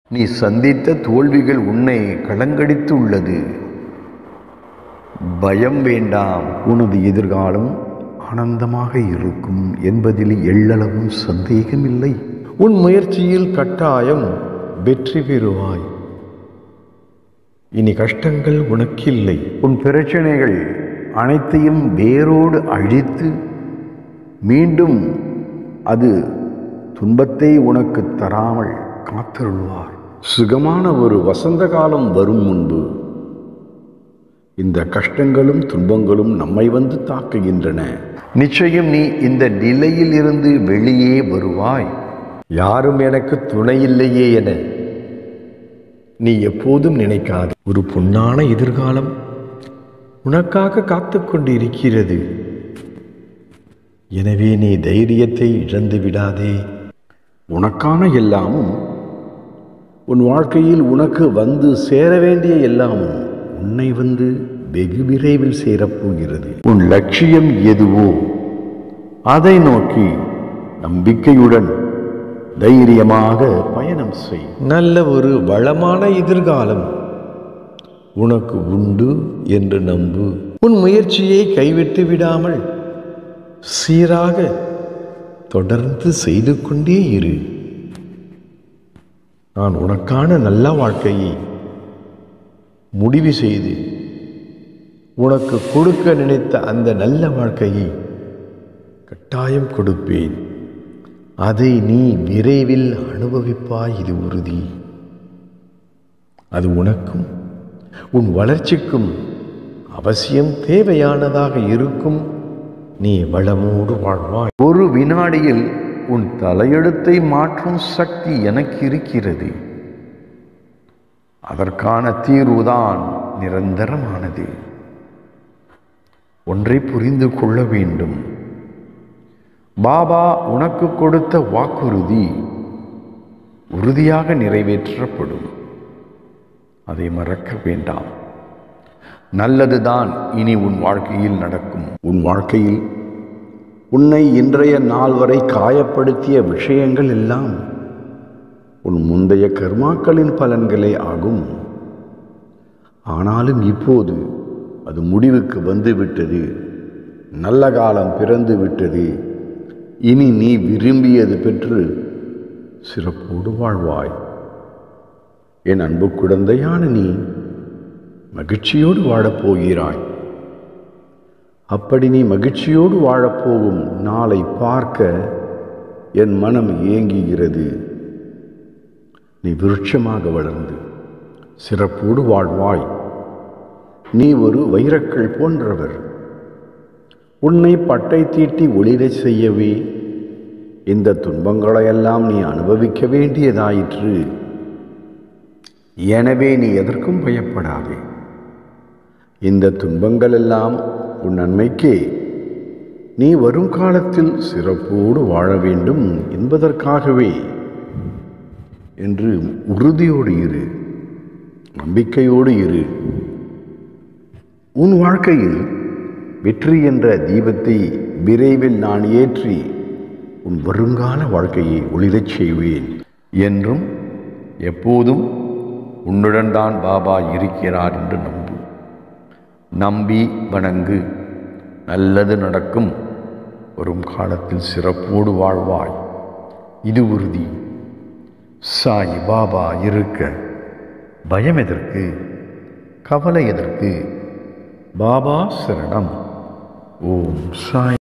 நீ சந்தித்த தோல்விகள் உன்னை கலங்கடித்து உள்ளது பயம் வேண்டாம் உனது எதிர்காலம் ஆனந்தமாக இருக்கும் என்பதில் எள்ளளவும் சந்தேகமில்லை உன் முயற்சியில் கட்டாயம் வெற்றி பெறுவாய் இனி கஷ்டங்கள் உனக்கில்லை உன் பிரச்சனைகள் அனைத்தையும் வேரோடு அழித்து மீண்டும் அது துன்பத்தை உனக்கு தராமல் காத்தருள்வார் சுகமான ஒரு வசந்த காலம் வரும் முன்பு இந்த கஷ்டங்களும் துன்பங்களும் நம்மை வந்து தாக்குகின்றன நிச்சயம் நீ இந்த நிலையில் இருந்து வெளியே வருவாய் யாரும் எனக்கு துணை இல்லையே என நீ எப்போதும் நினைக்காது ஒரு பொன்னான எதிர்காலம் உனக்காக காத்து கொண்டு இருக்கிறது எனவே நீ தைரியத்தை இழந்து விடாதே உனக்கான எல்லாமும் உன் வாழ்க்கையில் உனக்கு வந்து சேர வேண்டிய எல்லாமும் உன்னை வந்து வெகு விரைவில் சேரப்போகிறது உன் லட்சியம் எதுவோ அதை நோக்கி நம்பிக்கையுடன் தைரியமாக பயணம் செய் நல்ல ஒரு வளமான எதிர்காலம் உனக்கு உண்டு என்று நம்பு உன் முயற்சியை கைவிட்டு விடாமல் சீராக தொடர்ந்து செய்து கொண்டே இரு நான் உனக்கான நல்ல வாழ்க்கையை முடிவு செய்து உனக்கு கொடுக்க நினைத்த அந்த நல்ல வாழ்க்கையை கட்டாயம் கொடுப்பேன் அதை நீ விரைவில் அனுபவிப்பாய் இது உறுதி அது உனக்கும் உன் வளர்ச்சிக்கும் அவசியம் தேவையானதாக இருக்கும் நீ வளமோடு வாழ்வாய் ஒரு வினாடியில் உன் தலையெழுத்தை மாற்றும் சக்தி எனக்கு இருக்கிறது அதற்கான தீர்வுதான் நிரந்தரமானது ஒன்றை புரிந்து கொள்ள வேண்டும் பாபா உனக்கு கொடுத்த வாக்குறுதி உறுதியாக நிறைவேற்றப்படும் அதை மறக்க வேண்டாம் நல்லதுதான் இனி உன் வாழ்க்கையில் நடக்கும் உன் வாழ்க்கையில் உன்னை இன்றைய நாள் வரை காயப்படுத்திய விஷயங்கள் எல்லாம் உன் முந்தைய கர்மாக்களின் பலன்களே ஆகும் ஆனாலும் இப்போது அது முடிவுக்கு வந்துவிட்டது நல்ல காலம் பிறந்து விட்டது இனி நீ விரும்பியது பெற்று சிறப்போடு வாழ்வாய் என் அன்பு குழந்தையான நீ மகிழ்ச்சியோடு வாழப்போகிறாய் அப்படி நீ மகிழ்ச்சியோடு வாழப்போகும் நாளை பார்க்க என் மனம் ஏங்குகிறது நீ விருட்சமாக வளர்ந்து சிறப்போடு வாழ்வாய் நீ ஒரு வைரக்கள் போன்றவர் உன்னை பட்டை தீட்டி ஒளிரச் செய்யவே இந்த துன்பங்களையெல்லாம் நீ அனுபவிக்க வேண்டியதாயிற்று எனவே நீ எதற்கும் பயப்படாதே இந்த துன்பங்கள் எல்லாம் உன் நன்மைக்கே நீ வரும் காலத்தில் சிறப்போடு வாழ வேண்டும் என்பதற்காகவே என்று உறுதியோடு இரு நம்பிக்கையோடு இரு உன் வாழ்க்கையில் வெற்றி என்ற தீபத்தை விரைவில் நான் ஏற்றி உன் வருங்கால வாழ்க்கையை ஒளிரச் செய்வேன் என்றும் எப்போதும் உன்னுடன் தான் பாபா இருக்கிறார் என்று நம்பு நம்பி வணங்கு நல்லது நடக்கும் வரும் காலத்தில் சிறப்போடு வாழ்வாய் இது உறுதி சாய் பாபா இருக்க பயம் எதற்கு கவலை எதற்கு பாபா சரணம் ஓம் சாய்